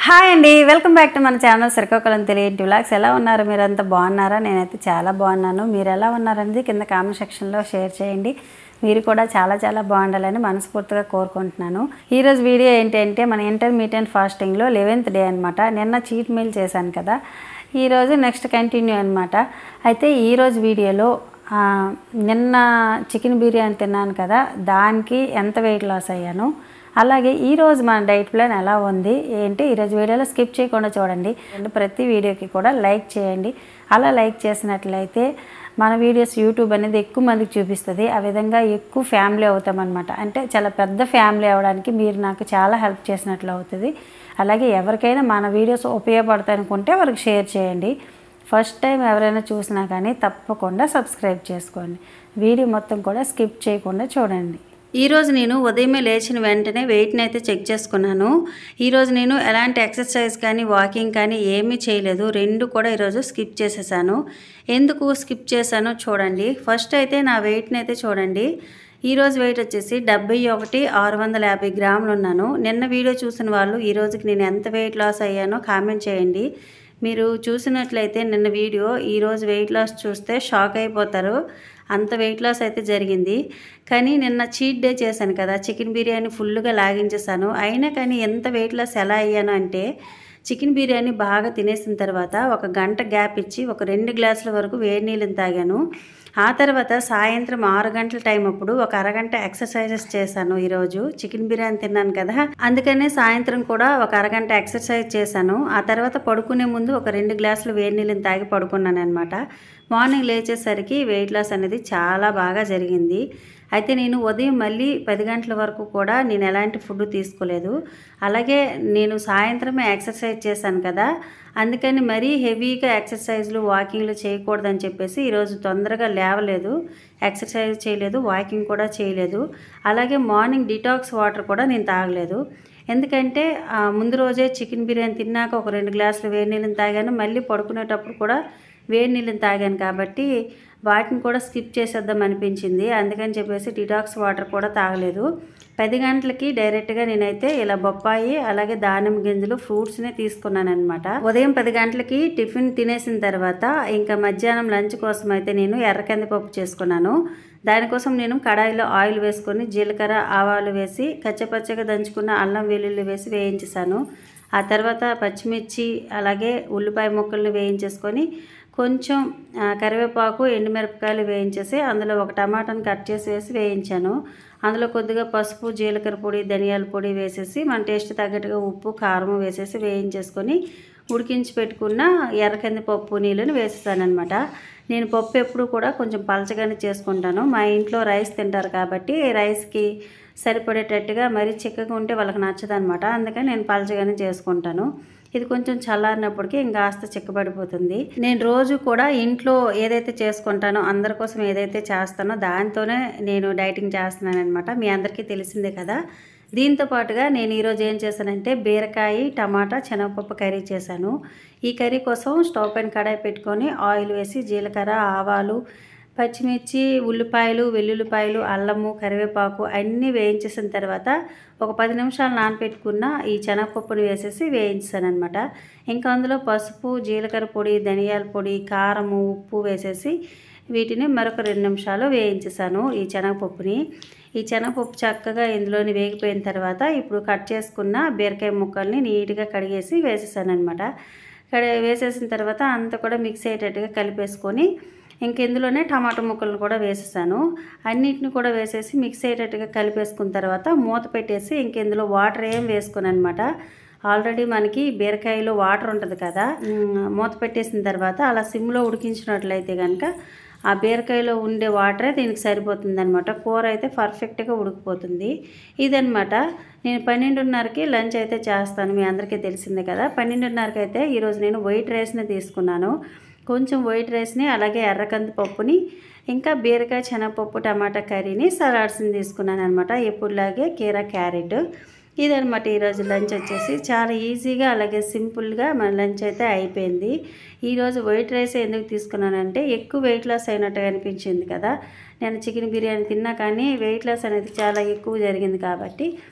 hi అండి welcome back to మన channel Srikakulam తెలియటి వ్లాగ్స్ ఎలా ఉన్నారు మీరంతా బాగున్నారా నేనైతే చాలా బాగున్నాను మీరు ఎలా ఉన్నారనేది కింద కామెంట్ సెక్షన్లో షేర్ చేయండి మీరు కూడా చాలా చాలా బాగుండాలని మనస్ఫూర్తిగా కోరుకుంటున్నాను ఈరోజు వీడియో ఏంటంటే మన ఇంటర్మీడియట్ ఫాస్టింగ్లో లెవెన్త్ డే అనమాట నిన్న చీట్ మీల్ చేశాను కదా ఈరోజు నెక్స్ట్ కంటిన్యూ అనమాట అయితే ఈరోజు వీడియోలో ఆ, నిన్న చికెన్ బిర్యానీ తిన్నాను కదా దానికి ఎంత వెయిట్ లాస్ అయ్యాను అలాగే ఈరోజు మన డైట్ ప్లాన్ ఎలా ఉంది ఏంటి ఈరోజు వీడియోలో స్కిప్ చేయకుండా చూడండి అండ్ ప్రతి వీడియోకి కూడా లైక్ చేయండి అలా లైక్ చేసినట్లయితే మన వీడియోస్ యూట్యూబ్ అనేది ఎక్కువ మందికి చూపిస్తుంది ఆ విధంగా ఎక్కువ ఫ్యామిలీ అవుతామన్నమాట అంటే చాలా పెద్ద ఫ్యామిలీ అవ్వడానికి మీరు నాకు చాలా హెల్ప్ చేసినట్లు అవుతుంది అలాగే ఎవరికైనా మన వీడియోస్ ఉపయోగపడతాయి అనుకుంటే వారికి షేర్ చేయండి ఫస్ట్ టైం ఎవరైనా చూసినా కానీ తప్పకుండా సబ్స్క్రైబ్ చేసుకోండి వీడియో మొత్తం కూడా స్కిప్ చేయకుండా చూడండి ఈరోజు నేను ఉదయమే లేచిన వెంటనే వెయిట్ని అయితే చెక్ చేసుకున్నాను ఈరోజు నేను ఎలాంటి ఎక్సర్సైజ్ కానీ వాకింగ్ కానీ ఏమీ చేయలేదు రెండు కూడా ఈరోజు స్కిప్ చేసేసాను ఎందుకు స్కిప్ చేశానో చూడండి ఫస్ట్ అయితే నా వెయిట్ని అయితే చూడండి ఈరోజు వెయిట్ వచ్చేసి డెబ్బై ఒకటి ఆరు వందల యాభై గ్రాములు ఉన్నాను నిన్న వీడియో చూసిన వాళ్ళు ఈ రోజుకి నేను ఎంత వెయిట్ లాస్ అయ్యానో కామెంట్ చేయండి మీరు చూసినట్లయితే నిన్న వీడియో ఈరోజు వెయిట్ లాస్ చూస్తే షాక్ అయిపోతారు అంత వెయిట్ లాస్ అయితే జరిగింది కానీ నిన్న చీట్ డే చేశాను కదా చికెన్ బిర్యానీ ఫుల్గా లాగించేసాను అయినా కానీ ఎంత వెయిట్ లాస్ ఎలా అయ్యాను అంటే చికెన్ బిర్యానీ బాగా తినేసిన తర్వాత ఒక గంట గ్యాప్ ఇచ్చి ఒక రెండు గ్లాసుల వరకు వేడి నీళ్ళని తాగాను ఆ తర్వాత సాయంత్రం ఆరు గంటల టైం అప్పుడు ఒక అరగంట ఎక్సర్సైజెస్ చేశాను ఈరోజు చికెన్ బిర్యానీ తిన్నాను కదా అందుకనే సాయంత్రం కూడా ఒక అరగంట ఎక్సర్సైజ్ చేశాను ఆ తర్వాత పడుకునే ముందు ఒక రెండు గ్లాసులు వేడి నీళ్ళని తాగి పడుకున్నాను అనమాట మార్నింగ్ లేచేసరికి వెయిట్ లాస్ అనేది చాలా బాగా జరిగింది అయితే నేను ఉదయం మళ్ళీ పది గంటల వరకు కూడా నేను ఎలాంటి ఫుడ్ తీసుకోలేదు అలాగే నేను సాయంత్రమే ఎక్సర్సైజ్ చేశాను కదా అందుకని మరీ హెవీగా ఎక్సర్సైజ్లు వాకింగ్లు చేయకూడదని చెప్పేసి ఈరోజు తొందరగా లేవలేదు ఎక్సర్సైజ్ చేయలేదు వాకింగ్ కూడా చేయలేదు అలాగే మార్నింగ్ డిటాక్స్ వాటర్ కూడా నేను తాగలేదు ఎందుకంటే ఆ, ముందు రోజే చికెన్ బిర్యానీ తిన్నాక ఒక రెండు గ్లాసులు వేడి నీళ్ళని తాగాను మళ్ళీ పడుకునేటప్పుడు కూడా వేడి నీళ్ళని తాగాను కాబట్టి వాటిని కూడా స్కిప్ చేసేద్దాం అనిపించింది అందుకని చెప్పేసి డిటాక్స్ వాటర్ కూడా తాగలేదు పది గంటలకి డైరెక్ట్గా నేనైతే ఇలా బొప్పాయి అలాగే దానిమ్మ గింజలు ఫ్రూట్స్నే తీసుకున్నాను అనమాట ఉదయం పది గంటలకి టిఫిన్ తినేసిన తర్వాత ఇంకా మధ్యాహ్నం లంచ్ కోసం అయితే నేను ఎర్రకంది పప్పు చేసుకున్నాను దానికోసం నేను కడాయిలో ఆయిల్ వేసుకొని జీలకర్ర ఆవాలు వేసి కచ్చపచ్చగా దంచుకున్న అల్లం వెల్లుల్లి వేసి వేయించేసాను ఆ తర్వాత పచ్చిమిర్చి అలాగే ఉల్లిపాయ ముక్కల్ని వేయించేసుకొని కొంచెం ఆ, కరివేపాకు ఎండుమిరపకాయలు వేయించేసి అందులో ఒక టమాటాని కట్ చేసి వేసి వేయించాను అందులో కొద్దిగా పసుపు జీలకర్ర పొడి ధనియాల పొడి వేసేసి మన టేస్ట్ తగ్గట్టుగా ఉప్పు కారం వేసేసి వేయించేసుకొని ఉడికించి పెట్టుకున్న ఎర్రకంది పప్పు నీళ్ళని వేసేసానమాట నేను పప్పు ఎప్పుడు కూడా కొంచెం పలచగానే చేసుకుంటాను మా ఇంట్లో రైస్ తింటారు కాబట్టి రైస్కి సరిపడేటట్టుగా మరీ చిక్కగా ఉంటే వాళ్ళకి నచ్చదనమాట అందుకని నేను పలచగానే చేసుకుంటాను ఇది కొంచెం చల్లారినప్పటికీ ఇంకాస్త చిక్కబడిపోతుంది నేను రోజు కూడా ఇంట్లో ఏదైతే చేసుకుంటానో అందరి కోసం ఏదైతే చేస్తానో దాంతోనే నేను డైటింగ్ చేస్తున్నాను అనమాట మీ అందరికీ తెలిసిందే కదా దీంతో పాటుగా నేను ఈరోజు ఏం చేశానంటే బీరకాయ టమాటా శనగపప్పు కర్రీ చేశాను ఈ కర్రీ కోసం స్టవ్ పైన కడాయి పెట్టుకొని ఆయిల్ వేసి జీలకర్ర ఆవాలు పచ్చిమిర్చి ఉల్లిపాయలు వెల్లుల్లిపాయలు అల్లము కరివేపాకు అన్నీ వేయించేసిన తర్వాత ఒక పది నిమిషాలు నానబెట్టుకున్న ఈ శనగపప్పుని వేసేసి వేయించాను అనమాట ఇంకా అందులో పసుపు జీలకర్ర పొడి ధనియాల పొడి కారము ఉప్పు వేసేసి వీటిని మరొక రెండు నిమిషాలు వేయించేసాను ఈ శనగపప్పుని ఈ శనగపప్పు చక్కగా ఇందులోని వేగిపోయిన తర్వాత ఇప్పుడు కట్ చేసుకున్న బీరకాయ ముక్కల్ని నీట్గా కడిగేసి వేసేసాను అనమాట కడి వేసేసిన తర్వాత అంతా కూడా మిక్స్ అయ్యేటట్టుగా కలిపేసుకొని ఇంక ఇందులోనే టమాటా ముక్కలను కూడా వేసేసాను అన్నిటిని కూడా వేసేసి మిక్స్ అయ్యేటట్టుగా కలిపేసుకున్న తర్వాత మూత పెట్టేసి ఇంక ఇందులో వాటర్ ఏం వేసుకుని అనమాట ఆల్రెడీ మనకి బీరకాయలో వాటర్ ఉంటుంది కదా ఉమ్, మూత పెట్టేసిన తర్వాత అలా సిమ్లో ఉడికించినట్లయితే కనుక ఆ బీరకాయలో ఉండే వాటరే దీనికి సరిపోతుంది అనమాట కూర అయితే పర్ఫెక్ట్గా ఉడికిపోతుంది ఇదనమాట నేను పన్నెండున్నరకి లంచ్ అయితే చేస్తాను మీ అందరికీ తెలిసిందే కదా పన్నెండున్నరకి అయితే ఈరోజు నేను వైట్ రైస్ని తీసుకున్నాను కొంచెం వైట్ రైస్ని అలాగే ఎర్రకంది పప్పుని ఇంకా బీరకాయ శనగపప్పు టమాటా కర్రీని సలాడ్స్ని తీసుకున్నాను అనమాట ఎప్పుడులాగే కీరా క్యారెట్ ఇదనమాట ఈరోజు లంచ్ వచ్చేసి చాలా ఈజీగా అలాగే సింపుల్గా మన లంచ్ అయితే అయిపోయింది ఈరోజు వైట్ రైస్ ఎందుకు తీసుకున్నానంటే ఎక్కువ వెయిట్ లాస్ అయినట్టుగా అనిపించింది కదా నేను చికెన్ బిర్యానీ తిన్నా కానీ వెయిట్ లాస్ అనేది చాలా ఎక్కువ జరిగింది కాబట్టి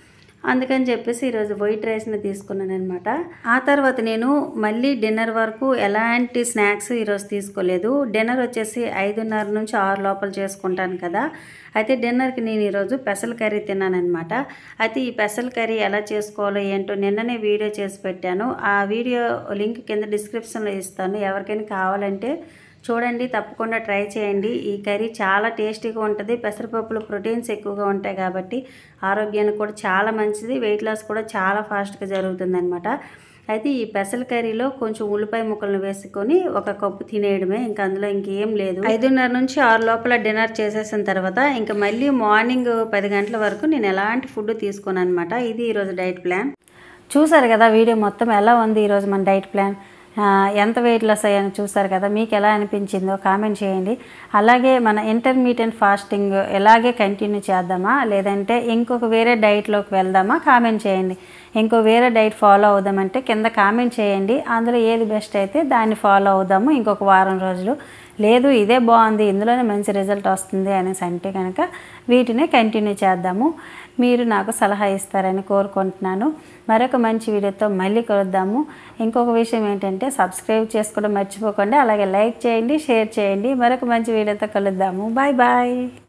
అందుకని చెప్పేసి ఈరోజు వైట్ రైస్ని తీసుకున్నాను అనమాట ఆ తర్వాత నేను మళ్ళీ డిన్నర్ వరకు ఎలాంటి స్నాక్స్ ఈరోజు తీసుకోలేదు డిన్నర్ వచ్చేసి ఐదున్నర నుంచి ఆరు లోపల చేసుకుంటాను కదా అయితే డిన్నర్కి నేను ఈరోజు పెసల కర్రీ తిన్నానమాట అయితే ఈ పెసల కర్రీ ఎలా చేసుకోవాలో ఏంటో నిన్ననే వీడియో చేసి పెట్టాను ఆ వీడియో లింక్ కింద డిస్క్రిప్షన్లో ఇస్తాను ఎవరికైనా కావాలంటే చూడండి తప్పకుండా ట్రై చేయండి ఈ కర్రీ చాలా టేస్టీగా ఉంటుంది పెసరపప్పులో ప్రోటీన్స్ ఎక్కువగా ఉంటాయి కాబట్టి ఆరోగ్యానికి కూడా చాలా మంచిది వెయిట్ లాస్ కూడా చాలా ఫాస్ట్గా జరుగుతుంది అయితే ఈ పెసల కర్రీలో కొంచెం ఉల్లిపాయ ముక్కలను వేసుకొని ఒక కప్పు తినేయడమే ఇంకా అందులో ఇంకేం లేదు ఐదున్నర నుంచి ఆరు లోపల డిన్నర్ చేసేసిన తర్వాత ఇంకా మళ్ళీ మార్నింగ్ పది గంటల వరకు నేను ఎలాంటి ఫుడ్ తీసుకోను అనమాట ఇది ఈరోజు డైట్ ప్లాన్ చూసారు కదా వీడియో మొత్తం ఎలా ఉంది ఈరోజు మన డైట్ ప్లాన్ ఆ, ఎంత వెయిట్ లాస్ అయ్యాను చూసారు కదా మీకు ఎలా అనిపించిందో కామెంట్ చేయండి అలాగే మన ఇంటర్మీడియట్ ఫాస్టింగ్ ఎలాగే కంటిన్యూ చేద్దామా లేదంటే ఇంకొక వేరే డైట్లోకి వెళ్దామా కామెంట్ చేయండి ఇంకో వేరే డైట్ ఫాలో అవుదామంటే కింద కామెంట్ చేయండి అందులో ఏది బెస్ట్ అయితే దాన్ని ఫాలో అవుదాము ఇంకొక వారం రోజులు లేదు ఇదే బాగుంది ఇందులోనే మంచి రిజల్ట్ వస్తుంది అనేసి అంటే కనుక వీటినే కంటిన్యూ చేద్దాము మీరు నాకు సలహా ఇస్తారని కోరుకుంటున్నాను మరొక మంచి వీడియోతో మళ్ళీ కలుద్దాము ఇంకొక విషయం ఏంటంటే సబ్స్క్రైబ్ చేసుకోవడం మర్చిపోకండి అలాగే లైక్ చేయండి షేర్ చేయండి మరొక మంచి వీడియోతో కలుద్దాము బాయ్ బాయ్